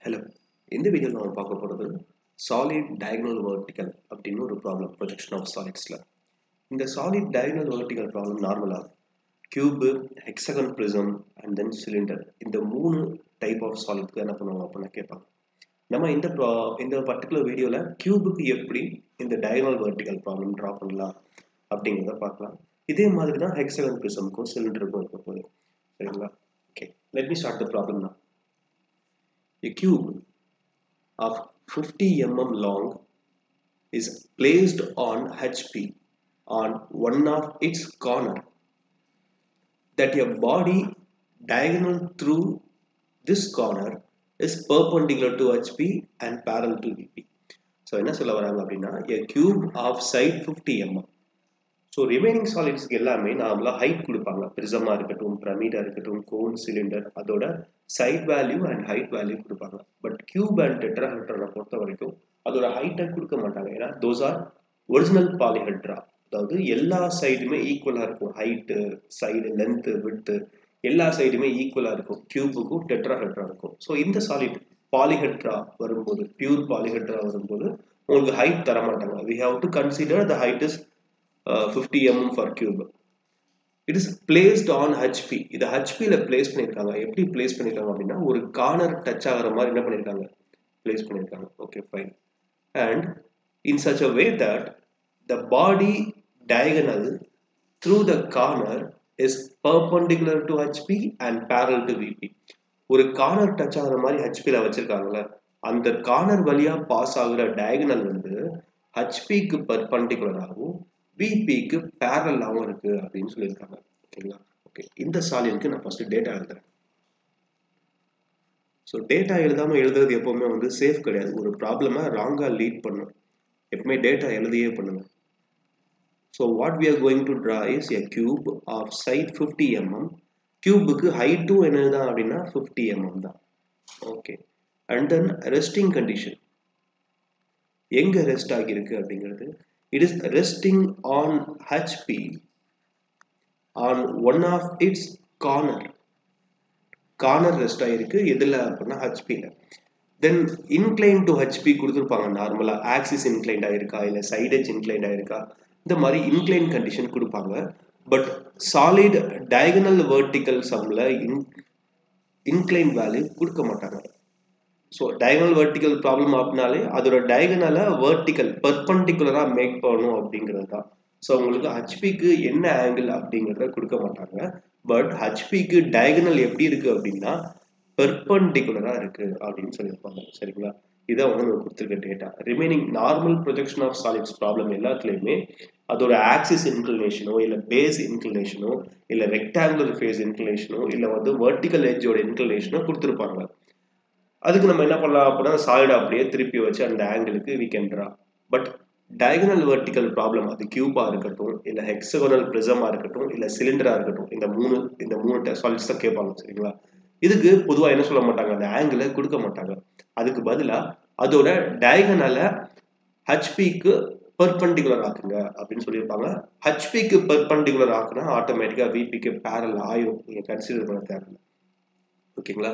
Hello இந்த வீடியோவில் நம்ம பார்க்க போகிறது சாலிட் டயகனல் வெர்டிக்கல் அப்படின்னு ஒரு ப்ராப்ளம் ப்ரொஜெக்ஷன் ஆஃப் சாலிட்ஸில் இந்த சாலிட் டயகனல் வெர்டிக்கல் ப்ராப்ளம் நார்மலாக cube hexagon prism and then cylinder இந்த மூணு டைப் ஆஃப் சாலிட்க்கு என்ன பண்ணுவாங்க அப்படின்னா கேட்பாங்க நம்ம இந்த ப்ரா இந்த பர்டிகுலர் வீடியோவில் கியூபுக்கு எப்படி இந்த டயகனல் வெர்டிக்கல் ப்ராப்ளம் ட்ரா பண்ணலாம் அப்படிங்கிறத பார்க்கலாம் இதே மாதிரி தான் ஹெக்ஸகன் ப்ரிசம்க்கும் சிலிண்டருக்கும் இருக்க போகுது சரிங்களா okay let me start the problem நான் A cube of 50 mm long is placed on HP on one of its corner that a body diagonal through this corner is perpendicular to HP and parallel to VP. So என்ன சொல்ல வராங்க அப்படின்னா a cube of side 50 mm so remaining சாலிட்ஸ்க்கு எல்லாமே நார்மலாக height கொடுப்பாங்க ப்ரிசமாக இருக்கட்டும் பிரமிடாக இருக்கட்டும் கோன் சிலிண்டர் அதோட side value and height value கொடுப்பாங்க பட் கியூப் அண்ட் டெட்ராஹெட்ரனை பொறுத்த வரைக்கும் அதோட ஹைட்டை கொடுக்க மாட்டாங்க ஏன்னா தோஸ் ஆர் ஒரிஜினல் பாலிஹெட்ரா அதாவது எல்லா சைடுமே ஈக்குவலாக இருக்கும் ஹைட்டு சைடு லென்த்து விட்டு எல்லா சைடுமே ஈக்குவலாக இருக்கும் கியூபுக்கும் டெட்ராஹெட்ரா இருக்கும் ஸோ இந்த சாலிட் பாலிஹெட்ரா வரும்போது பியூர் பாலிஹெட்ரா வரும்போது உங்களுக்கு ஹைட் தர மாட்டாங்க we have to consider the height is fifty mm for cube it is placed on HP இதை ஹெச்பியில் பிளேஸ் பண்ணியிருக்காங்க எப்படி பிளேஸ் பண்ணியிருக்காங்க அப்படின்னா ஒரு கார்னர் டச் ஆகிற மாதிரி என்ன பண்ணியிருக்காங்க பிளேஸ் பண்ணியிருக்காங்க okay fine and in such a way that the body diagonal through the corner is perpendicular to HP and parallel to VP ஒரு கார்னர் டச் ஆகிற மாதிரி ஹெச்பியில் வச்சிருக்காங்கல்ல அந்த கார்னர் வழியாக பாஸ் ஆகுற டயகனல் வந்து ஹெச்பிக்கு பர்பண்டிகுலராகவும் பிபிக்கு பேரலாகவும் இருக்கு அப்படின்னு சொல்லியிருக்காங்க ஓகேங்களா ஓகே இந்த சாலினுக்கு நான் ஃபர்ஸ்ட் டேட்டா எழுதுறேன் ஸோ டேட்டா எழுதாம எழுதுறது எப்பவுமே வந்து சேஃப் கிடையாது ஒரு ப்ராப்ளமை ராங்கா லீட் பண்ணும் எப்பவுமே டேட்டா எழுதியே பண்ணுங்க so what we are going to draw is a cube of side fifty mm கியூபுக்கு ஹைட்டும் என்னதான் அப்படின்னா ஃபிஃப்டி எம்எம் தான் okay and then resting condition எங்க ரெஸ்ட் ஆகியிருக்கு அப்படிங்கிறது it is resting on HP on one of its corner corner rest ஆயிருக்கு எதில் அப்படின்னா ஹெச்பியில் தென் இன்க்ளைன் டு ஹெச்பி கொடுத்துருப்பாங்க நார்மலாக ஆக்சிஸ் இன்க்ளைண்ட் ஆயிருக்கா இல்லை சைடேஜ் இன்க்ளைண்ட் ஆயிருக்கா இந்த மாதிரி இன்க்ளைன் கண்டிஷன் கொடுப்பாங்க பட் சாலிட் டயகனல் வேர்டிக்கல் சம்மில் இன் இன்க்ளைன் வேல்யூ கொடுக்க மாட்டாங்க ஸோ டயகனல் வெர்டிக்கல் ப்ராப்ளம் அப்படின்னாலே அதோட டயகனலை வெர்டிக்கல் பர்பண்டிகுலராக மேக் பண்ணணும் அப்படிங்கிறது தான் ஸோ உங்களுக்கு ஹச்பிக்கு என்ன ஆங்கிள் அப்படிங்கிறத கொடுக்க மாட்டாங்க பட் ஹச்பிக்கு டயகனல் எப்படி இருக்கு அப்படின்னா பெர்பண்டிகுலராக இருக்கு அப்படின்னு சொல்லியிருப்பாங்க சரிங்களா இதான் வந்து நம்ம கொடுத்துருக்க data remaining normal projection of solids problem எல்லாத்துலேயுமே அதோட ஆக்சிஸ் இன்க்ளினேஷனோ இல்லை பேஸ் இன்க்ளினேஷனோ இல்லை ரெக்டாங்குலர் ஃபேஸ் இன்க்ளினேஷனோ இல்லை வந்து வெர்டிக்கல் எஜ்ஜோட இன்க்ளினேஷனோ கொடுத்துருப்பாங்க அதுக்கு நம்ம என்ன பண்ணலாம் அப்படின்னா சாலிடா அப்படியே திருப்பி வச்சு அந்த ஆங்கிளுக்கு we can draw but diagonal vertical problem அது கியூபா இருக்கட்டும் இல்லை ஹெக்ஸகோனல் ப்ரிசமா இருக்கட்டும் இல்லை சிலிண்டரா இருக்கட்டும் இந்த மூணு இந்த மூணு சாலிட்ஸ் தான் கேட்பாங்க சரிங்களா இதுக்கு பொதுவாக என்ன சொல்ல மாட்டாங்க அந்த ஆங்கிளை கொடுக்க மாட்டாங்க அதுக்கு பதிலாக அதோட டயகனலை ஹெச்பிக்கு பெர்பண்டிகுலர் ஆக்குங்க அப்படின்னு சொல்லியிருப்பாங்க ஹெச்பிக்கு பெர்பண்டிகுலர் ஆக்குனா ஆட்டோமேட்டிக்காக விபிக்கு பேரல் ஆயிரும் நீங்கள் கன்சிடர் பண்ண தேவையில்லை ஓகேங்களா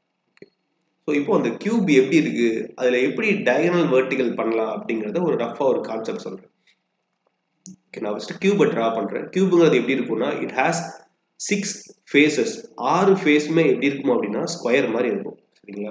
ஸோ இப்போ அந்த கியூப் எப்படி இருக்கு அதில் எப்படி டயகனல் வெர்டிகல் பண்ணலாம் அப்படிங்கிறத ஒரு ரஃபாக ஒரு கான்செப்ட் சொல்கிறேன் ஓகே நான் ஃபஸ்ட்டு கியூபை ட்ரா பண்ணுறேன் கியூபுங்கிறது எப்படி இருக்கும்னா இட் ஹேஸ் சிக்ஸ் ஃபேஸஸ் ஆறு ஃபேஸுமே எப்படி இருக்கும் அப்படின்னா ஸ்கொயர் மாதிரி இருக்கும் சரிங்களா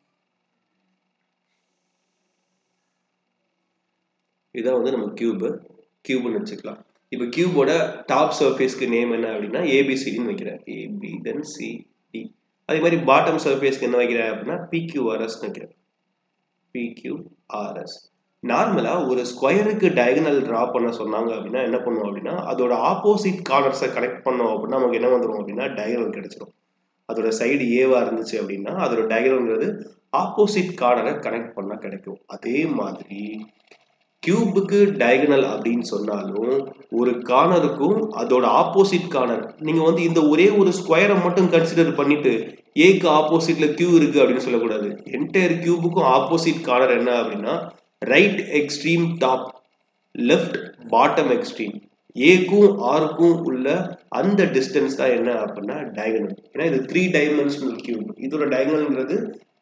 இதான் வந்து நம்ம கியூபு கியூப்னு வச்சுக்கலாம் இப்போ கியூபோட டாப் சர்ஃபேஸ்க்கு நேம் என்ன அப்படின்னா ஏபிசிடின்னு வைக்கிறேன் ஏபி தென் சி டி அதே மாதிரி பாட்டம் சர்ஃபேஸ்க்கு என்ன வைக்கிறேன் அப்படின்னா பிக்யூஆர்எஸ் வைக்கிறேன் பிக்யூஆர்எஸ் நார்மலாக ஒரு ஸ்கொயருக்கு டயகனல் ட்ரா பண்ண சொன்னாங்க அப்படின்னா என்ன பண்ணுவோம் அப்படின்னா அதோட ஆப்போசிட் கார்னர்ஸை கனெக்ட் பண்ணோம் அப்படின்னா நமக்கு என்ன வந்துடும் அப்படின்னா டயகனல் கிடைச்சிடும் அதோட சைடு ஏவா இருந்துச்சு அப்படின்னா அதோட டயகனல்ங்கிறது ஆப்போசிட் கார்னரை கனெக்ட் பண்ணால் கிடைக்கும் அதே மாதிரி கியூபுக்கு டயகனல் அப்படின்னு சொன்னாலும் ஒரு கார்னருக்கும் அதோட ஆப்போசிட் கார்னர் நீங்க வந்து இந்த ஒரே ஒரு ஸ்கொயரை மட்டும் கன்சிடர் பண்ணிட்டு ஏக்கு ஆப்போசிட்ல கியூ இருக்கு அப்படின்னு சொல்லக்கூடாது என்டையர் கியூபுக்கும் ஆப்போசிட் கார்னர் என்ன அப்படின்னா right extreme top left bottom extreme ஏக்கும் ஆருக்கும் உள்ள அந்த டிஸ்டன்ஸ் தான் என்ன அப்படின்னா டயகனல் ஏன்னா இது த்ரீ டைமென்ஷனல் கியூப் இதோட டயகனல்ங்கிறது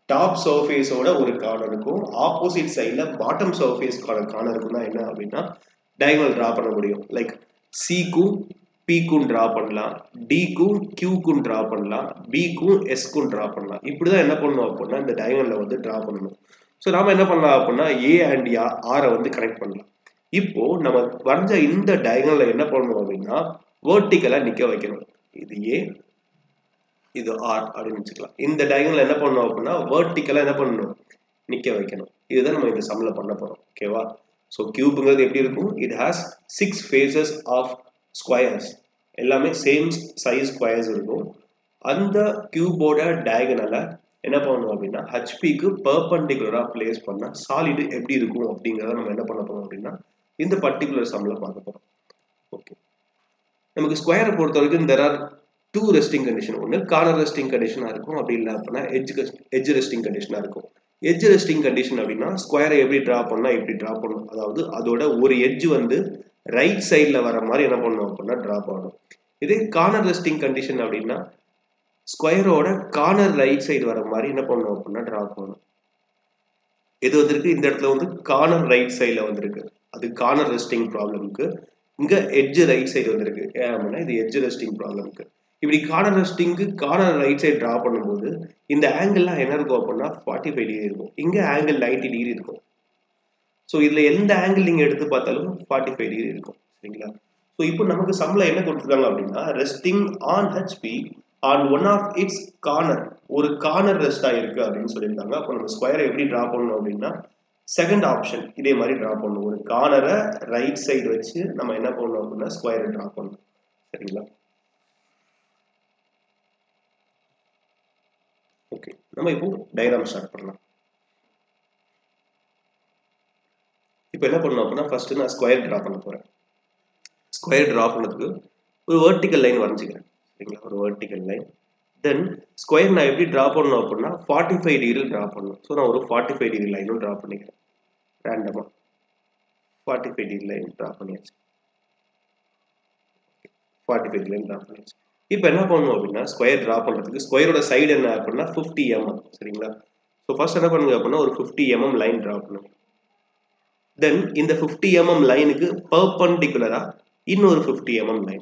டாப் சர்ஃபேஸோட ஒரு கார்னருக்கும் ஆப்போசிட் சைடில் பாட்டம் சர்ஃபேஸ்க்கான கார்னருக்கும் தான் என்ன அப்படின்னா டயகனல் ட்ரா பண்ண முடியும் லைக் சிக்கும் பிக்கும் ட்ரா பண்ணலாம் டிக்கும் கியூக்கும் ட்ரா பண்ணலாம் பிக்கும் எஸ்க்கும் ட்ரா பண்ணலாம் இப்படி தான் என்ன பண்ணணும் அப்படின்னா இந்த டயகனலில் வந்து ட்ரா பண்ணணும் ஸோ நாம என்ன பண்ணலாம் அப்படின்னா ஏ அண்ட் ஆரை வந்து கனெக்ட் பண்ணலாம் இப்போ நம்ம வரைஞ்ச இந்த டயகனலில் என்ன பண்ணணும் அப்படின்னா வேர்ட்டிக்கலாக நிற்க வைக்கணும் இது ஏ இது ஆர் அப்படின்னு வச்சுக்கலாம் இந்த டயகனல் என்ன பண்ணணும் அப்படின்னா வேர்ட்டிக்கலாக என்ன பண்ணணும் நிற்க வைக்கணும் இதுதான் நம்ம இந்த சம்மில் பண்ண போகிறோம் ஓகேவா ஸோ கியூபுங்கிறது எப்படி இருக்கும் it has six faces of squares எல்லாமே சேம் சைஸ் ஸ்கொயர்ஸ் இருக்கும் அந்த கியூபோட டயகனலை என்ன பண்ணணும் அப்படின்னா ஹச்பிக்கு பர்பண்டிகுலராக பிளேஸ் பண்ணால் சாலிடு எப்படி இருக்கும் அப்படிங்கிறத நம்ம என்ன பண்ண போகிறோம் அப்படின்னா இந்த பர்டிகுலர் சம்மில் பார்க்க போகிறோம் ஓகே நமக்கு ஸ்கொயரை பொறுத்த வரைக்கும் there are two resting condition ஒன்று கார்னர் ரெஸ்டிங் கண்டிஷனாக இருக்கும் அப்படி இல்லை அப்படின்னா எஜ் எஜ் ரெஸ்டிங் கண்டிஷனாக இருக்கும் எஜ் ரெஸ்டிங் கண்டிஷன் அப்படின்னா ஸ்கொயரை எப்படி ட்ரா பண்ணால் எப்படி ட்ரா பண்ணணும் அதாவது அதோட ஒரு எட்ஜ் வந்து ரைட் சைடில் வர மாதிரி என்ன பண்ணணும் அப்படின்னா ட்ரா பண்ணணும் இதே கார்னர் ரெஸ்டிங் கண்டிஷன் அப்படின்னா ஸ்கொயரோட கார்னர் ரைட் சைடு வர மாதிரி என்ன பண்ணணும் அப்படின்னா ட்ரா பண்ணணும் இது வந்திருக்கு இந்த இடத்துல வந்து கார்னர் ரைட் சைடில் வந்திருக்கு அது கார்னர் ரெஸ்டிங் ப்ராப்ளம்க்கு இங்கே எட்ஜ் ரைட் சைடு வந்திருக்கு ஏன் அப்படின்னா இது எட்ஜ் ரெஸ்டிங் ப்ராப்ளம்க்கு இப்படி கார்னர் ரெஸ்டிங்க்கு கார்னர் ரைட் சைடு ட்ரா பண்ணும்போது இந்த ஆங்கிள்லாம் என்ன இருக்கும் அப்படின்னா ஃபார்ட்டி ஃபைவ் டிகிரி இருக்கும் இங்கே ஆங்கிள் நைன்டி டிகிரி இருக்கும் ஸோ இதில் எந்த ஆங்கிள் நீங்கள் எடுத்து பார்த்தாலும் ஃபார்ட்டி ஃபைவ் டிகிரி இருக்கும் சரிங்களா ஸோ இப்போ நமக்கு சம்பளம் என்ன கொடுத்துருக்காங்க அப்படின்னா resting on HP on one of its corner ஒரு கார்னர் ரெஸ்ட் ஆகிருக்கு அப்படின்னு சொல்லியிருக்காங்க அப்போ நம்ம ஸ்கொயரை எப்படி ட்ரா பண்ணணும் அப்படின்னா செகண்ட் ஆப்ஷன் இதே மாதிரி ட்ரா பண்ணணும் ஒரு கார்னரை ரைட் சைடு வச்சு நம்ம என்ன பண்ணணும் அப்படின்னா ஸ்கொயரை ட்ரா பண்ணணும் சரிங்களா ஓகே நம்ம இப்போ டயக்ராம் ஸ்டார்ட் பண்ணலாம் இப்போ என்ன பண்ணணும் அப்படின்னா ஃபர்ஸ்ட் நான் ஸ்கொயர் ட்ரா பண்ண போகிறேன் ஸ்கொயர் ட்ரா பண்ணதுக்கு ஒரு வேர்ட்டிக்கல் லைன் வரைஞ்சிக்கிறேன் சரிங்களா ஒரு வேர்ட்டிக்கல் லைன் தென் ஸ்கொயர் நான் எப்படி ட்ரா பண்ணணும் அப்படின்னா ஃபார்ட்டி ஃபைவ் டிகிரி ட்ரா பண்ணணும் ஸோ நான் ஒரு ஃபார்ட்டி ஃபைவ் டிகிரி லைனும் ட்ரா பண்ணிக்கிறேன் ரேண்டமாக forty five degree line draw பண்ணியாச்சு ஃபார்ட்டி ஃபைவ் லைன் ட்ரா பண்ணியாச்சு இப்போ என்ன பண்ணணும் அப்படின்னா ஸ்கொயர் ட்ரா பண்ணுறதுக்கு ஸ்கொயரோட சைடு என்ன அப்படின்னா ஃபிஃப்டி எம்எம் சரிங்களா ஸோ ஃபர்ஸ்ட் என்ன பண்ணுங்க அப்படின்னா ஒரு ஃபிஃப்டி எம்எம் லைன் ட்ரா பண்ணுங்க தென் இந்த ஃபிஃப்டி எம்எம் லைனுக்கு பர்பண்டிகுலராக இன்னொரு ஃபிஃப்டி எம்எம் லைன்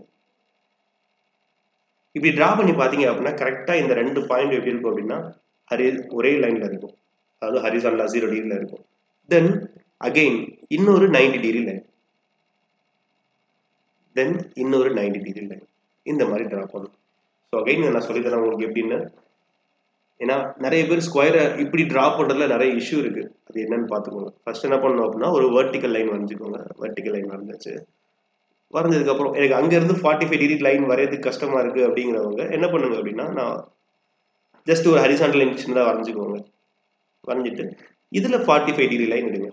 இப்படி ட்ரா பண்ணி பார்த்தீங்க அப்படின்னா கரெக்டாக இந்த ரெண்டு பாயிண்ட் எப்படி இருக்கும் அப்படின்னா ஹரி ஒரே லைனில் இருக்கும் அதாவது ஹரிசான்லா ஜீரோ டிகிரியில் இருக்கும் தென் அகெயின் இன்னொரு நைன்டி டிகிரி லைன் தென் இன்னொரு நைன்டி டிகிரி லைன் இந்த மாதிரி ட்ரா பண்ணும் ஸோ அகைன் நான் சொல்லித்தரேன் உங்களுக்கு எப்படின்னு ஏன்னா நிறைய பேர் ஸ்கொயரை இப்படி ட்ரா பண்ணுறதுல நிறைய இஷ்யூ இருக்குது அது என்னன்னு பார்த்துக்கோங்க ஃபர்ஸ்ட் என்ன பண்ணணும் அப்படின்னா ஒரு வெர்டிக்கல் லைன் வரைஞ்சிக்கோங்க வெர்டிக்கல் லைன் வரைஞ்சாச்சு வரைஞ்சதுக்கப்புறம் எனக்கு அங்கேருந்து ஃபார்ட்டி ஃபைவ் டிகிரி லைன் வரையறதுக்கு கஷ்டமாக இருக்குது அப்படிங்கிறவங்க என்ன பண்ணுங்க அப்படின்னா நான் ஜஸ்ட் ஒரு ஹரிசாண்டல் லைன் சின்னதாக வரைஞ்சிக்கோங்க வரைஞ்சிட்டு இதில் ஃபார்ட்டி ஃபைவ் டிகிரி லைன் எடுங்க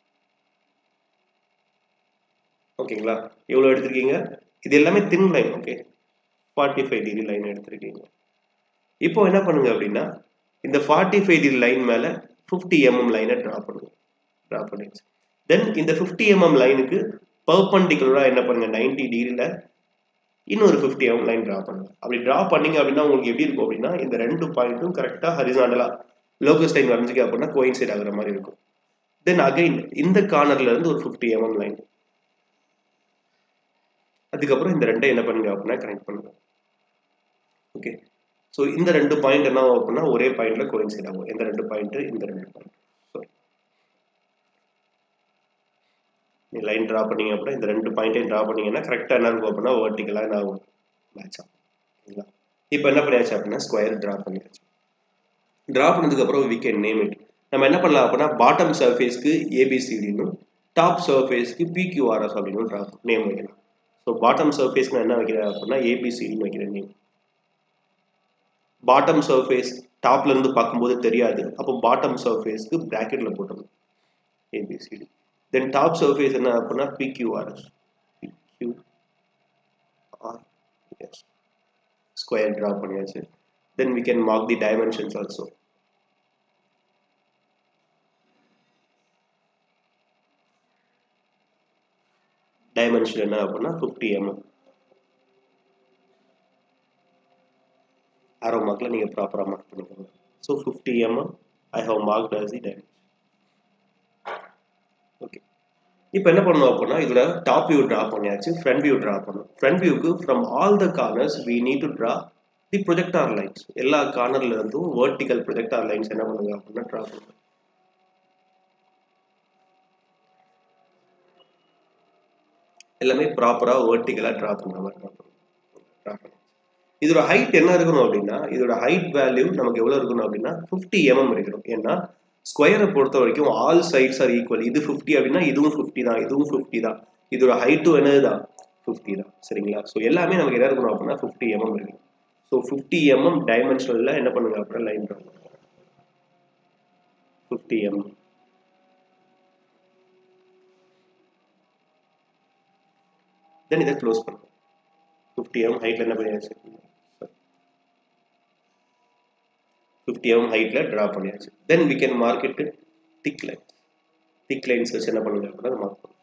ஓகேங்களா எவ்வளோ எடுத்திருக்கீங்க இது எல்லாமே thin line okay forty five degree line எடுத்திருக்கீங்க இப்போ என்ன பண்ணுங்க அப்படின்னா இந்த ஃபார்ட்டி ஃபைவ் டிகிரி லைன் மேலே ஃபிஃப்டி எம்எம் லைனை ட்ரா பண்ணுங்க ட்ரா பண்ணிடுச்சு தென் இந்த ஃபிஃப்டி எம்எம் லைனுக்கு பர்பண்டிகுலராக என்ன பண்ணுங்க நைன்டி டிகிரியில் இன்னொரு ஃபிஃப்டி எம்எம் லைன் ட்ரா பண்ணுங்க அப்படி ட்ரா பண்ணீங்க அப்படின்னா உங்களுக்கு எப்படி இருக்கும் அப்படின்னா இந்த ரெண்டு பாயிண்ட்டும் கரெக்டாக ஹரிசாண்டலாக லோகஸ் லைன் வரைஞ்சிக்க அப்படின்னா கோயின்சைட் ஆகுற மாதிரி இருக்கும் தென் அகைன் இந்த கார்னர்ல இருந்து ஒரு ஃபிஃப்டி எம்எம் லைன் அதுக்கப்புறம் இந்த ரெண்டை என்ன பண்ணுங்க அப்படின்னா கனெக்ட் பண்ணுங்க ஓகே ஸோ இந்த ரெண்டு பாயிண்ட் என்ன ஆகும் அப்படின்னா ஒரே பாயிண்ட்ல கோயின்சைட் ஆகும் இந்த ரெண்டு பாயிண்ட் இந்த ரெண்டு பாயிண்ட் ஸோ நீ லைன் ட்ரா பண்ணீங்க அப்படின்னா இந்த ரெண்டு பாயிண்ட்டையும் ட்ரா பண்ணீங்கன்னா கரெக்டாக என்ன இருக்கும் அப்படின்னா வேர்ட்டிக்கலாக என்ன ஆகும் மேட்ச் ஆகும் சரிங்களா இப்போ என்ன பண்ணியாச்சு அப்படின்னா ஸ்கொயர் ட்ரா பண்ணியாச்சு ட்ரா பண்ணதுக்கப்புறம் வி கேன் நேம் இட் நம்ம என்ன பண்ணலாம் அப்படின்னா பாட்டம் சர்ஃபேஸ்க்கு ஏபிசிடின்னு டாப் சர்ஃபேஸ்க்கு பிக்யூஆர்எஸ் அப்படின்னு ட்ரா நேம் வைக்கலாம் ஸோ பாட்டம் சர்ஃபேஸ்க்கு என்ன வைக்கிறேன் அப்படின்னா ஏபிசிடின்னு வைக்கிறேன் நேம் பாட்டம் சர்ஃபேஸ் டாப்ல இருந்து பார்க்கும்போது தெரியாது அப்போ பாட்டம் சர்ஃபேஸ்க்கு ப்ராக்கெட்ல போட்டுருணும் ஏபிசிடி தென் டாப் சர்ஃபேஸ் என்ன அப்படின்னா பிக்யூஆர்எஸ் பிக்யூஆர்எஸ் ஸ்கொயர் ட்ரா பண்ணியாச்சு then we can mark the dimensions also dimension என்ன அப்படின்னா ஃபிஃப்டி எம்எம் ஆரோ மார்க்கில் நீங்கள் ப்ராப்பராக மார்க் பண்ணிக்கோங்க so fifty mm I have marked as the dimension okay இப்போ என்ன பண்ணணும் அப்படின்னா இதோட டாப் வியூ ட்ரா பண்ணியாச்சு ஃப்ரண்ட் வியூ ட்ரா பண்ணணும் ஃப்ரண்ட் வியூக்கு from all the corners we need to draw the projector lines எல்லா கார்னர்ல இருந்தும் வெர்டிக்கல் ப்ரொஜெக்டார் லைன்ஸ் என்ன பண்ணுங்க அப்படின்னா ட்ரா பண்ணுங்க எல்லாமே ப்ராப்பராக வெர்டிக்கலாக ட்ரா பண்ணுற மாதிரி ட்ரா பண்ணணும் இதோட ஹைட் என்ன இருக்கணும் அப்படின்னா இதோட ஹைட் வேல்யூ நமக்கு எவ்வளோ இருக்கணும் அப்படின்னா ஃபிஃப்டி எம்எம் இருக்கணும் ஏன்னா ஸ்கொயரை பொறுத்த வரைக்கும் ஆல் சைட்ஸ் ஆர் ஈக்குவல் இது ஃபிஃப்டி அப்படின்னா இதுவும் ஃபிஃப்டி தான் இதுவும் ஃபிஃப்டி தான் இதோட ஹைட்டும் என்னது தான் ஃபிஃப்டி தான் சரிங்களா ஸோ எல்லாமே நமக்கு என்ன இருக்கணும் அப்படின்னா ஃபிஃப்டி எம்எம் இருக்கணும் ஸோ ஃபிஃப்டி எம்எம் டைமென்ஷனில் என்ன பண்ணுங்க அப்புறம் line draw fifty mm then இதை க்ளோஸ் பண்ணுங்க ஃபிஃப்டி எம் ஹைட்டில் என்ன பண்ணியாச்சு ஃபிஃப்டி எம் ஹைட்டில் ட்ரா பண்ணியாச்சு then we can mark it thick line thick lines வச்சு என்ன பண்ணுங்க அப்படின்னா மார்க் பண்ணுங்க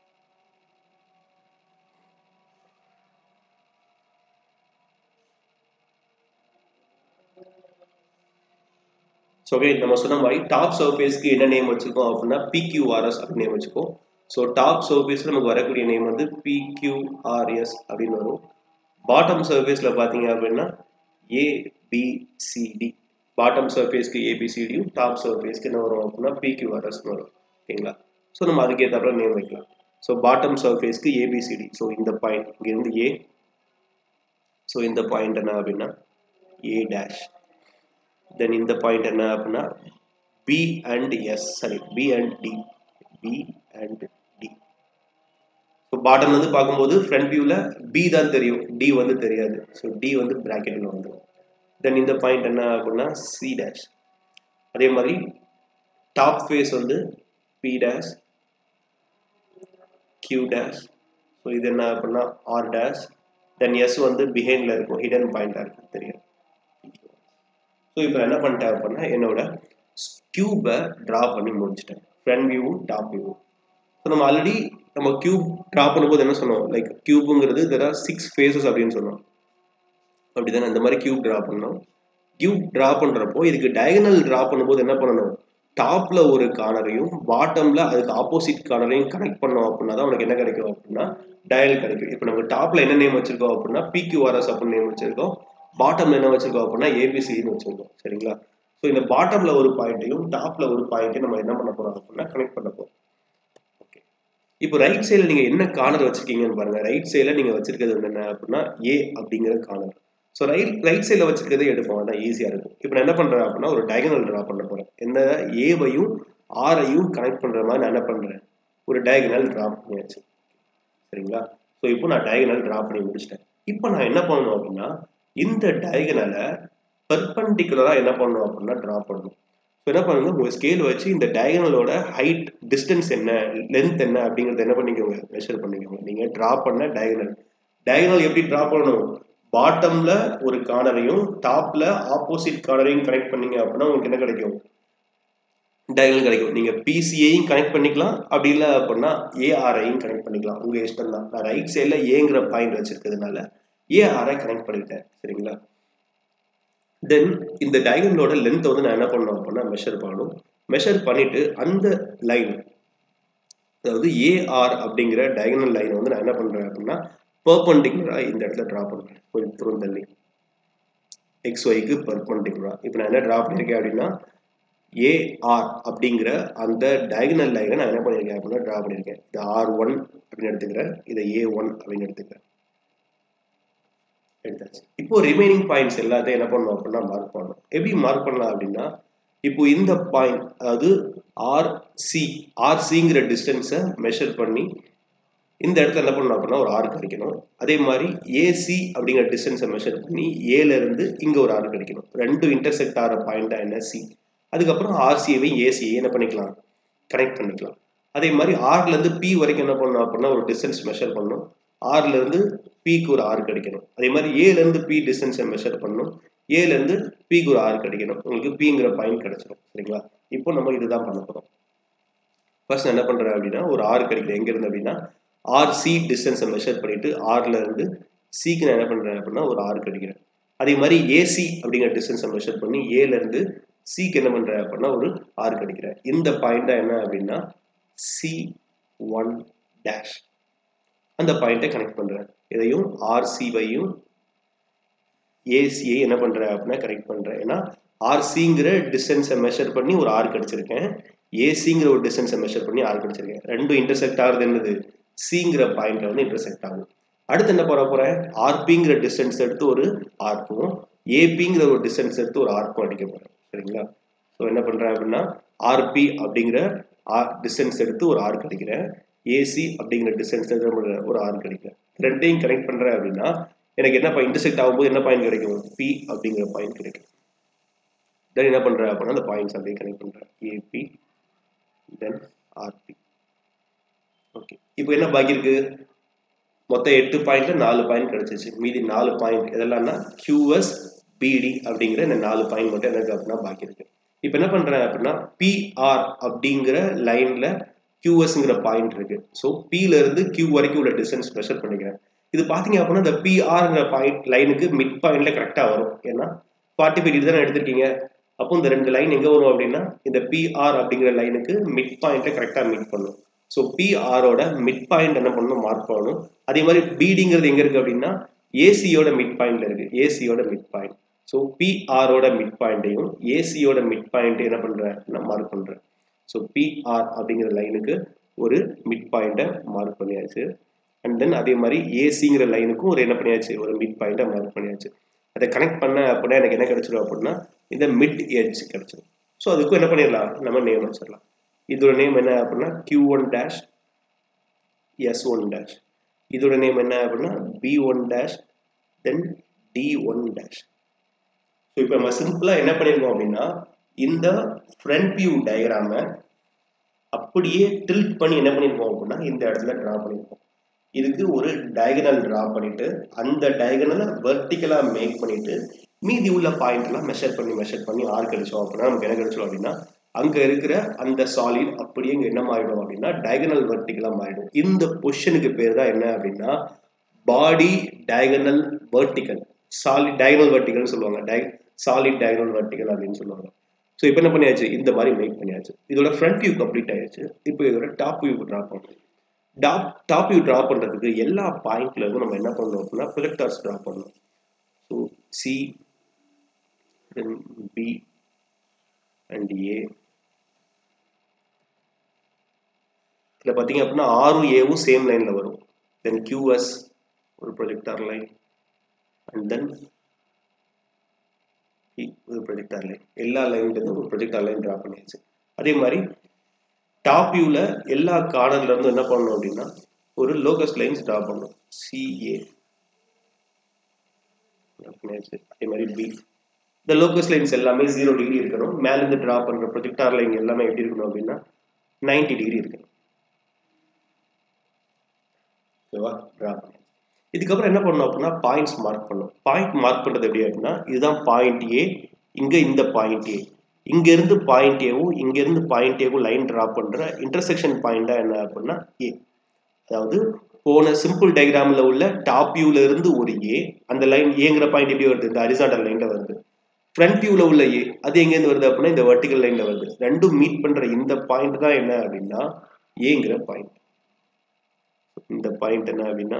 ஸோ ஓகே நம்ம சொன்ன மாதிரி டாப் சர்ஃபேஸ்க்கு என்ன நேம் வச்சுருக்கோம் அப்படின்னா பிக்யூஆர்எஸ் அப்படின்னு நேம் வச்சுக்கோம் ஸோ டாப் சர்ஃபேஸில் நமக்கு வரக்கூடிய நேம் வந்து பிக்யூஆர்எஸ் அப்படின்னு வரும் பாட்டம் சர்ஃபேஸில் பார்த்தீங்க அப்படின்னா ஏபிசிடி பாட்டம் சர்ஃபேஸ்க்கு ஏபிசிடியும் டாப் சர்ஃபேஸ்க்கு என்ன வரும் அப்படின்னா பிக்யூஆர்எஸ்னு வரும் ஓகேங்களா ஸோ நம்ம அதுக்கேற்றாப்புல நேம் வைக்கலாம் ஸோ பாட்டம் சர்ஃபேஸ்க்கு ஏபிசிடி ஸோ இந்த பாயிண்ட் இங்கேருந்து ஏ ஸோ இந்த பாயிண்ட் என்ன அப்படின்னா ஏ டேஷ் தென் இந்த பாயிண்ட் என்ன அப்படின்னா B and S sorry B and D B and D so bottom வந்து பார்க்கும்போது ஃப்ரண்ட் வியூவில் பி தான் தெரியும் டி வந்து தெரியாது ஸோ டி வந்து ப்ராக்கெட்டில் வந்துடும் தென் இந்த பாயிண்ட் என்ன அப்படின்னா சி டேஷ் அதே மாதிரி டாப் ஃபேஸ் வந்து P dash Q dash so இது என்ன அப்படின்னா ஆர் டேஷ் தென் எஸ் வந்து பிஹைண்டில் இருக்கும் ஹிடன் பாயிண்டாக இருக்கும் தெரியும் ஸோ இப்போ என்ன பண்ணிட்டேன் அப்படின்னா என்னோட கியூபை ட்ரா பண்ணி முடிச்சிட்டேன் ஃப்ரண்ட் வியூவும் டாப் வியூவும் ஸோ நம்ம ஆல்ரெடி நம்ம கியூப் ட்ரா பண்ணும்போது என்ன சொன்னோம் லைக் கியூபுங்கிறது தெர் ஆர் சிக்ஸ் ஃபேஸஸ் அப்படின்னு சொன்னோம் அப்படி தானே அந்த மாதிரி கியூப் ட்ரா பண்ணோம் கியூப் ட்ரா பண்ணுறப்போ இதுக்கு டயகனல் ட்ரா பண்ணும்போது என்ன பண்ணணும் டாப்ல ஒரு கார்னரையும் பாட்டம்ல அதுக்கு ஆப்போசிட் கார்னரையும் கனெக்ட் பண்ணோம் அப்படின்னா தான் உனக்கு என்ன கிடைக்கும் அப்படின்னா டயல் கிடைக்கும் இப்போ நம்ம டாப்ல என்ன நேம் வச்சிருக்கோம் அப்படின்னா பிக்யூஆர்எஸ் அப்படின்னு நேம் வச்சிருக்கோம் பாட்டம்ல என்ன வச்சிருக்கோம் அப்படின்னா ஏபிசின்னு வச்சிருக்கோம் சரிங்களா ஸோ இந்த பாட்டம்ல ஒரு பாயிண்ட்டையும் டாப்ல ஒரு பாயிண்ட்டையும் நம்ம என்ன பண்ண போறோம் அப்படின்னா கனெக்ட் பண்ண போறோம் ஓகே இப்போ ரைட் சைடில் நீங்க என்ன கார்னர் வச்சிருக்கீங்கன்னு பாருங்க ரைட் சைடில் நீங்க வச்சிருக்கிறது வந்து என்ன அப்படின்னா ஏ அப்படிங்கிற கார்னர் ஸோ ரைட் ரைட் சைடில் வச்சிருக்கிறதே எடுப்போம் அதான் ஈஸியாக இருக்கும் இப்போ நான் என்ன பண்ணுறேன் அப்படின்னா ஒரு டயகனல் ட்ரா பண்ண போகிறேன் எந்த ஏவையும் ஆரையும் கனெக்ட் பண்ணுற மாதிரி நான் என்ன பண்ணுறேன் ஒரு டயகனல் ட்ரா பண்ணியாச்சு சரிங்களா ஸோ இப்போ நான் டயகனல் ட்ரா பண்ணி முடிச்சிட்டேன் இப்போ நான் என்ன பண்ணணும் அப்படின்னா இந்த டயகனலை பெர்பண்டிகுலராக என்ன பண்ணணும் அப்படின்னா ட்ரா பண்ணணும் ஸோ என்ன பண்ணுங்க உங்கள் ஸ்கேல் வச்சு இந்த டயகனலோட ஹைட் டிஸ்டன்ஸ் என்ன லென்த் என்ன அப்படிங்கிறத என்ன பண்ணிக்கோங்க மெஷர் பண்ணிக்கோங்க நீங்கள் ட்ரா பண்ண டயகனல் டயகனல் எப்படி ட்ரா பண்ணணும் பாட்டம்ல ஒரு கார்னரையும் டாப்ல ஆப்போசிட் கார்னரையும் கனெக்ட் பண்ணீங்க அப்படின்னா உங்களுக்கு என்ன கிடைக்கும் டயகனல் கிடைக்கும் நீங்க பிசிஐயும் கனெக்ட் பண்ணிக்கலாம் அப்படி இல்லை அப்படின்னா ஏஆர்ஐயும் கனெக்ட் பண்ணிக்கலாம் உங்க இஷ்டம் தான் நான் ரைட் சைட்ல ஏங்கிற பாயிண்ட் வச்சிருக்கிறதுனால ஏஆர்ஐ கனெக்ட் பண்ணிட்டேன் சரிங்களா தென் இந்த டயகனலோட லென்த்தை வந்து நான் என்ன பண்ணணும் அப்படின்னா மெஷர் பண்ணணும் மெஷர் பண்ணிட்டு அந்த லைன் அதாவது ஏஆர் அப்படிங்கிற டயகனல் லைனை வந்து நான் என்ன பண்றேன் அப்படின்னா பர்பண்டிகுலராக இந்த இடத்துல ட்ரா பண்ணுறேன் கொஞ்சம் தூரம் தள்ளி எக்ஸ் ஒய்க்கு பர்பண்டிகுலராக இப்போ நான் என்ன ட்ரா பண்ணியிருக்கேன் அப்படின்னா ஏஆர் அப்படிங்கிற அந்த டயகனல் லைனை நான் என்ன பண்ணியிருக்கேன் அப்படின்னா ட்ரா பண்ணியிருக்கேன் இது ஆர் ஒன் அப்படின்னு எடுத்துக்கிறேன் இதை ஏ ஒன் அப்படின்னு எடுத்துக்கிறேன் எடுத்தாச்சு இப்போ ரிமைனிங் பாயிண்ட்ஸ் எல்லாத்தையும் என்ன பண்ணணும் அப்படின்னா மார்க் பண்ணணும் எப்படி மார்க் பண்ணலாம் அப்படின்னா இப்போ இந்த பாயிண்ட் அதாவது ஆர்சி ஆர்சிங்கிற டிஸ்டன்ஸை மெஷர் பண்ணி இந்த இடத்துல என்ன பண்ணணும் அப்படின்னா ஒரு ஆறு கிடைக்கணும் அதே மாதிரி ஏசி அப்படிங்கிற டிஸ்டன்ஸை மெஷர் பண்ணி ஏல இருந்து இங்க ஒரு ஆறு கிடைக்கணும் ரெண்டு இன்டர்செக்ட் ஆகிற பாயிண்டா என்ன சி அதுக்கப்புறம் ஆர்சிஏவை ஏசியை என்ன பண்ணிக்கலாம் கனெக்ட் பண்ணிக்கலாம் அதே மாதிரி ஆர்ல இருந்து பி வரைக்கும் என்ன பண்ணணும் அப்படின்னா ஒரு டிஸ்டன்ஸ் மெஷர் பண்ணணும் ஆர்ல இருந்து பிக்கு ஒரு ஆறு கிடைக்கணும் அதே மாதிரி ஏல இருந்து பி டிஸ்டன்ஸை மெஷர் பண்ணணும் ஏல இருந்து பிக்கு ஒரு ஆறு கிடைக்கணும் உங்களுக்கு பிங்கிற பாயிண்ட் கிடைச்சிடும் சரிங்களா இப்போ நம்ம இதுதான் பண்ண போறோம் ஃபர்ஸ்ட் என்ன பண்றேன் அப்படின்னா ஒரு ஆறு கிடைக்குது எங்க இருந்து அப்படின்னா ஆர்சி டிஸ்டன்ஸை மெஷர் பண்ணிட்டு ஆர்ல இருந்து சிக்கு நான் என்ன பண்றேன் அப்படின்னா ஒரு ஆறு கிடைக்கிறேன் அதே மாதிரி ஏசி அப்படிங்கிற டிஸ்டன்ஸை மெஷர் பண்ணி ஏல இருந்து சிக்கு என்ன பண்ற அப்படின்னா ஒரு ஆர்க் அடிக்கிறேன் இந்த பாயிண்ட் தான் என்ன அப்படின்னா சி ஒன் டேஷ் அந்த பாயிண்ட்டை கனெக்ட் பண்றேன் இதையும் ஆர்சிவையும் ஏசியை என்ன பண்றேன் அப்படின்னா கனெக்ட் பண்றேன் ஏன்னா ஆர்சிங்கிற டிஸ்டன்ஸை மெஷர் பண்ணி ஒரு ஆர்க் அடிச்சிருக்கேன் ஏசிங்கிற ஒரு டிஸ்டன்ஸை மெஷர் பண்ணி ஆர்க் அடிச்சிருக்கேன் ரெண்டும் இன்டர்செக்ட் ஆகுறது என்னது சிங்கிற பாயிண்ட்ல வந்து இன்டர்செக்ட் ஆகும் அடுத்து என்ன பண்ண போறேன் ஆர்பிங்கிற டிஸ்டன்ஸ் எடுத்து ஒரு ஆர்க்கும் ஏபிங்கிற ஒரு டிஸ்டன்ஸ் எடுத்து ஒரு ஆர்க்கும் அடிக்க போறேன் சரிங்களா ஸோ என்ன பண்றேன் அப்படின்னா ஆர்பி அப்படிங்கிற டிஸ்டன்ஸ் எடுத்து ஒரு ஆர்க் அடிக்கிறேன் ஏசி அப்படிங்கிற டிஸ்டன்ஸ் எடுத்து ஒரு ஆர்க் அடிக்கிறேன் ரெண்டையும் கனெக்ட் பண்றேன் அப்படின்னா எனக்கு என்ன இன்டர்செக்ட் ஆகும்போது என்ன பாயிண்ட் கிடைக்கும் பி அப்படிங்கிற பாயிண்ட் கிடைக்கும் தென் என்ன பண்றேன் அப்படின்னா அந்த பாயிண்ட்ஸ் அப்படியே கனெக்ட் பண்றேன் ஏபி தென் ஆர்பி ஓகே இப்போ என்ன பாக்கி இருக்கு மொத்தம் எட்டு பாயிண்ட்ல நாலு பாயிண்ட் கிடைச்சிச்சு மீதி நாலு பாயிண்ட் எதெல்லாம்னா கியூஎஸ் பிடி அப்படிங்கிற இந்த நாலு பாயிண்ட் மட்டும் எனக்கு அப்படின்னா பாக்கி இருக்கு இப்போ என்ன பண்றேன் அப்படின்னா பிஆர் அப்படிங்கிற லைன்ல கியூஎஸ்ங்கிற பாயிண்ட் இருக்கு ஸோ பில இருந்து கியூ வரைக்கும் உள்ள டிஸ்டன்ஸ் மெஷர் பண்ணிக்கிறேன் இது பாத்தீங்க அப்படின்னா இந்த பிஆர்ங்கிற பாயிண்ட் லைனுக்கு மிட் பாயிண்ட்ல கரெக்டா வரும் ஏன்னா ஃபார்ட்டி ஃபைவ் டிகிரி தானே எடுத்திருக்கீங்க அப்போ இந்த ரெண்டு லைன் எங்க வரும் அப்படின்னா இந்த பிஆர் அப்படிங்கிற லைனுக்கு மிட் பாயிண்ட்டை கரெக்டா மீட் பண்ணும் ஸோ பிஆரோட மிட் பாயிண்ட் என்ன பண்ணணும் மார்க் பண்ணணும் அதே மாதிரி பிடிங்கிறது எங்க இருக்கு அப்படின்னா ஏசியோட மிட் பாயிண்ட்ல இருக்கு ஏசியோட மிட் பாயிண்ட் ஸோ பிஆரோட மிட் பாயிண்ட்டையும் ஏசியோட மிட் பாயிண்ட் என்ன பண்றேன் நான் மார்க் பண்றேன் ஸோ பிஆர் அப்படிங்கிற லைனுக்கு ஒரு மிட் பாயிண்ட்டை மார்க் பண்ணியாச்சு அண்ட் தென் அதே மாதிரி ஏசிங்கிற லைனுக்கும் ஒரு என்ன பண்ணியாச்சு ஒரு மிட் பாயிண்ட்டை மார்க் பண்ணியாச்சு அதை கனெக்ட் பண்ண அப்படின்னா எனக்கு என்ன கிடைச்சிடும் அப்படின்னா இந்த மிட் எட்ஜ் கிடைச்சிடும் ஸோ அதுக்கும் என்ன பண்ணிடலாம் நம்ம நேம் வச்சிடலாம் இதோட நேம் என்ன அப்படின்னா Q one dash S one dash இதோட நேம் என்ன அப்படின்னா P one dash then D one dash so இப்போ நம்ம சிம்பிளாக என்ன பண்ணியிருக்கோம் அப்படின்னா இந்த ஃப்ரண்ட் வியூ டயக்ராமை அப்படியே டில்ட் பண்ணி என்ன பண்ணியிருக்கோம் அப்படின்னா இந்த இடத்துல ட்ரா பண்ணியிருக்கோம் இதுக்கு ஒரு டயகனல் ட்ரா பண்ணிட்டு அந்த டயகனலை வெர்டிக்கலா மேக் பண்ணிட்டு மீதி உள்ள பாயிண்ட்லாம் மெஷர் பண்ணி மெஷர் பண்ணி ஆர்க் அடிச்சோம் அப்படின்னா நமக்கு என்ன கிடைச்சோம் அப்படின்னா அங்க இருக்கிற அந்த சாலிட் அப்படியே இங்க என்ன மாறிடும் அப்படின்னா டயகனல் வெர்டிக்கலா மாறிடும் இந்த பொசிஷனுக்கு பேர் தான் என்ன அப்படின்னா body diagonal vertical solid diagonal வெர்டிக்கல்னு சொல்லுவாங்க டய சாலிட் டயகனல் வெர்டிக்கல் அப்படின்னு சொல்லுவாங்க ஸோ இப்போ என்ன பண்ணியாச்சு இந்த மாதிரி மேக் பண்ணியாச்சு இதோட ஃப்ரண்ட் வியூ கம்ப்ளீட் ஆயிடுச்சு இப்போ இதோட டாப் வியூ ட்ரா பண்ணணும் டாப் டாப் வியூ ட்ரா பண்ணுறதுக்கு எல்லா பாயிண்ட்ல இருந்தும் நம்ம என்ன பண்ணணும் அப்படின்னா ப்ரொஜெக்டர்ஸ் ட்ரா பண்ணணும் so C then B and A இதில் பார்த்தீங்க அப்படின்னா ஆரும் ஏவும் சேம் லைனில் வரும் தென் கியூஎஸ் ஒரு ப்ரொஜெக்டார் லைன் அண்ட் தென் ஒரு ப்ரொஜெக்டார் லைன் எல்லா லைன்லேருந்து ஒரு ப்ரொஜெக்டார் லைன் ட்ரா பண்ணியாச்சு அதே மாதிரி டாப் வியூவில் எல்லா கார்னர்ல இருந்து என்ன பண்ணணும் அப்படின்னா ஒரு லோகஸ் லைன்ஸ் ட்ரா பண்ணணும் சிஏ அதே மாதிரி பி இந்த லோகஸ் லைன்ஸ் எல்லாமே ஜீரோ டிகிரி இருக்கணும் மேலேருந்து ட்ரா பண்ணுற ப்ரொஜெக்டார் லைன் எல்லாமே எப்படி இருக்கணும் அப்படின்னா நைன்டி டிகிரி இருக்கணும் ஓகேவா ட்ரா பண்ணணும் இதுக்கப்புறம் என்ன பண்ணணும் அப்படின்னா பாயிண்ட்ஸ் மார்க் பண்ணணும் பாயிண்ட் மார்க் பண்ணுறது எப்படி அப்படின்னா இதுதான் பாயிண்ட் ஏ இங்கே இந்த பாயிண்ட் ஏ இங்க இருந்து பாயிண்ட் ஏவும் இங்க இருந்து பாயிண்ட் ஏவும் லைன் டிரா பண்ற இன்டர்செக்ஷன் பாயிண்டா என்ன அப்படின்னா ஏ அதாவது போன சிம்பிள் டயக்ராம்ல உள்ள டாப் வியூல இருந்து ஒரு ஏ அந்த லைன் ஏங்கிற பாயிண்ட் எப்படி வருது இந்த அரிசாண்டல் லைன்ல வருது ஃப்ரண்ட் வியூல உள்ள ஏ அது எங்க இருந்து வருது அப்படின்னா இந்த வெர்டிகல் லைன்ல வருது ரெண்டும் மீட் பண்ற இந்த பாயிண்ட் தான் என்ன அப்படின்னா ஏங்கிற பாயிண்ட் இந்த பாயிண்ட் என்ன அப்படின்னா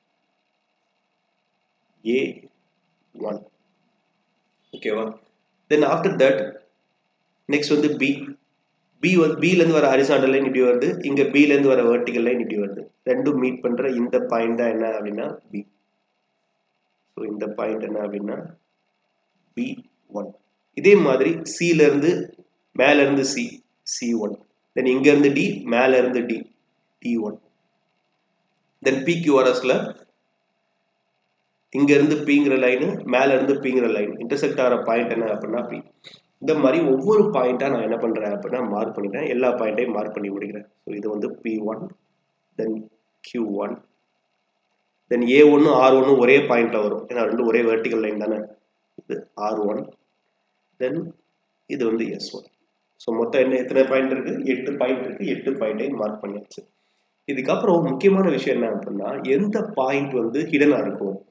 ஏ ஒன் ஓகேவா தென் ஆஃப்டர் தட் நெக்ஸ்ட் வந்து பி பி வந்து பிலேருந்து வர ஹரிசாண்டல் லைன் இப்படி வருது இங்கே பிலேருந்து வர வெர்டிகல் லைன் இப்படி வருது ரெண்டும் மீட் பண்ணுற இந்த பாயிண்ட் தான் என்ன அப்படின்னா பி ஸோ இந்த பாயிண்ட் என்ன அப்படின்னா பி ஒன் இதே மாதிரி சிலேருந்து மேலேருந்து சி சி ஒன் தென் இங்கேருந்து டி மேலேருந்து டி டி ஒன் தென் பிக்யூஆர்எஸில் இங்கேருந்து பிங்கிற லைனு மேலேருந்து பிங்கிற லைன் இன்டர்செக்ட் ஆகிற பாயிண்ட் என்ன அப்படின்னா பி இந்த மாதிரி ஒவ்வொரு பாயிண்டா நான் என்ன பண்றேன் அப்படின்னா மார்க் பண்ணிட்டேன் எல்லா பாயிண்ட்டையும் மார்க் பண்ணி முடிக்கிறேன் ஸோ இது வந்து B one then Q one then A ஒன்று ஆர் ஒன்று ஒரே பாயிண்ட்ல வரும் ஏன்னா ரெண்டு ஒரே வெர்டிகல் லைன் தானே இது ஆர் ஒன் தென் இது வந்து எஸ் ஒன் ஸோ மொத்தம் என்ன எத்தனை பாயிண்ட் இருக்கு எட்டு பாயிண்ட் இருக்கு எட்டு பாயிண்ட்டையும் மார்க் பண்ணியாச்சு இதுக்கப்புறம் முக்கியமான விஷயம் என்ன அப்படின்னா எந்த பாயிண்ட் வந்து ஹிடனா இருக்கும்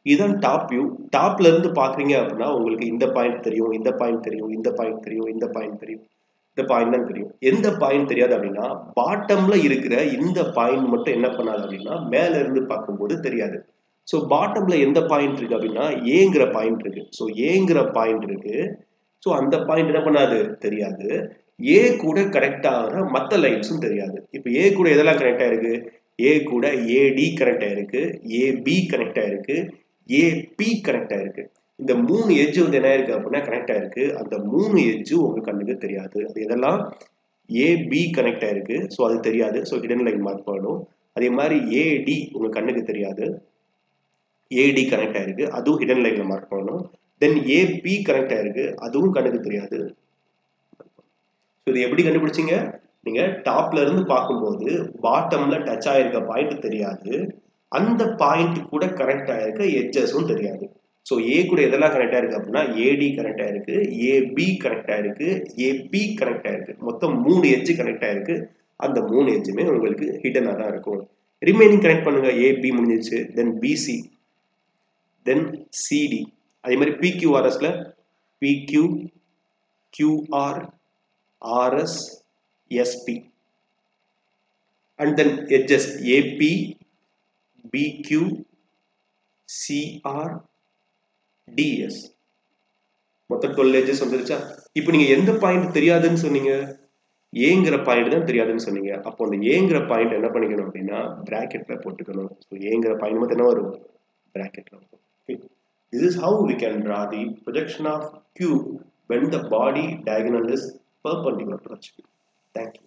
இதுதான் டாப் வியூ டாப்ல இருந்து பாக்குறீங்க அப்படின்னா உங்களுக்கு இந்த பாயிண்ட் தெரியும் இந்த பாயிண்ட் தெரியும் இந்த பாயிண்ட் தெரியும் இந்த பாயிண்ட் தெரியும் இந்த பாயிண்ட் தான் தெரியும் எந்த பாயிண்ட் தெரியாது அப்படின்னா பாட்டம்ல இருக்கிற இந்த பாயிண்ட் மட்டும் என்ன பண்ணாது அப்படின்னா மேல இருந்து பார்க்கும்போது தெரியாது ஸோ பாட்டம்ல எந்த பாயிண்ட் இருக்கு அப்படின்னா ஏங்கிற பாயிண்ட் இருக்கு ஸோ ஏங்கிற பாயிண்ட் இருக்கு ஸோ அந்த பாயிண்ட் என்ன பண்ணாது தெரியாது ஏ கூட கனெக்ட் ஆகிற மற்ற லைன்ஸும் தெரியாது இப்போ ஏ கூட எதெல்லாம் கனெக்ட் ஆயிருக்கு ஏ கூட ஏடி கனெக்ட் ஆயிருக்கு ஏபி கனெக்ட் ஆயிருக்கு ஏபி கனெக்ட் ஆயிருக்கு இந்த மூணு எட்ஜ் வந்து என்ன ஆயிருக்கு அப்படின்னா கனெக்ட் ஆயிருக்கு அந்த மூணு எட்ஜு உங்க கண்ணுக்கு தெரியாது அது எதெல்லாம் ஏபி கனெக்ட் ஆயிருக்கு ஸோ அது தெரியாது ஸோ ஹிடன் லைன் மார்க் பண்ணணும் அதே மாதிரி ஏடி உங்க கண்ணுக்கு தெரியாது ஏடி கனெக்ட் ஆயிருக்கு அதுவும் ஹிடன் லைன்ல மார்க் பண்ணணும் தென் ஏபி கனெக்ட் ஆயிருக்கு அதுவும் கண்ணுக்கு தெரியாது ஸோ இது எப்படி கண்டுபிடிச்சிங்க நீங்க டாப்ல இருந்து பார்க்கும்போது பாட்டம்ல டச் ஆயிருக்க பாயிண்ட் தெரியாது அந்த பாயிண்ட் கூட கனெக்ட் ஆயிருக்க எட்ஜஸும் தெரியாது ஸோ ஏ கூட எதெல்லாம் கனெக்ட் ஆயிருக்கு அப்படின்னா ஏடி கனெக்ட் ஆயிருக்கு ஏபி கனெக்ட் ஆயிருக்கு ஏபி கனெக்ட் ஆயிருக்கு மொத்தம் மூணு எட்ஜ் கனெக்ட் ஆயிருக்கு அந்த மூணு எட்ஜுமே உங்களுக்கு ஹிடனாக தான் இருக்கும் ரிமைனிங் கனெக்ட் பண்ணுங்க ஏபி முடிஞ்சிச்சு தென் பிசி தென் சிடி அதே மாதிரி பிக்யூஆர்எஸ்ல PQ QR RS SP and then edges AB PQ CR DS மொத்தம் டுவெல் எட்ஜஸ் வந்துருச்சா இப்போ நீங்க எந்த பாயிண்ட் தெரியாதுன்னு சொன்னீங்க ஏங்கிற பாயிண்ட் தான் தெரியாதுன்னு சொன்னீங்க அப்போ அந்த ஏங்கிற பாயிண்ட் என்ன பண்ணிக்கணும் அப்படின்னா பிராக்கெட்ல போட்டுக்கணும் ஸோ ஏங்கிற பாயிண்ட் மட்டும் என்ன வரும் பிராக்கெட்ல வரும் This is how we can draw the projection of cube when the body diagonal is perpendicular to the cube. Thank you.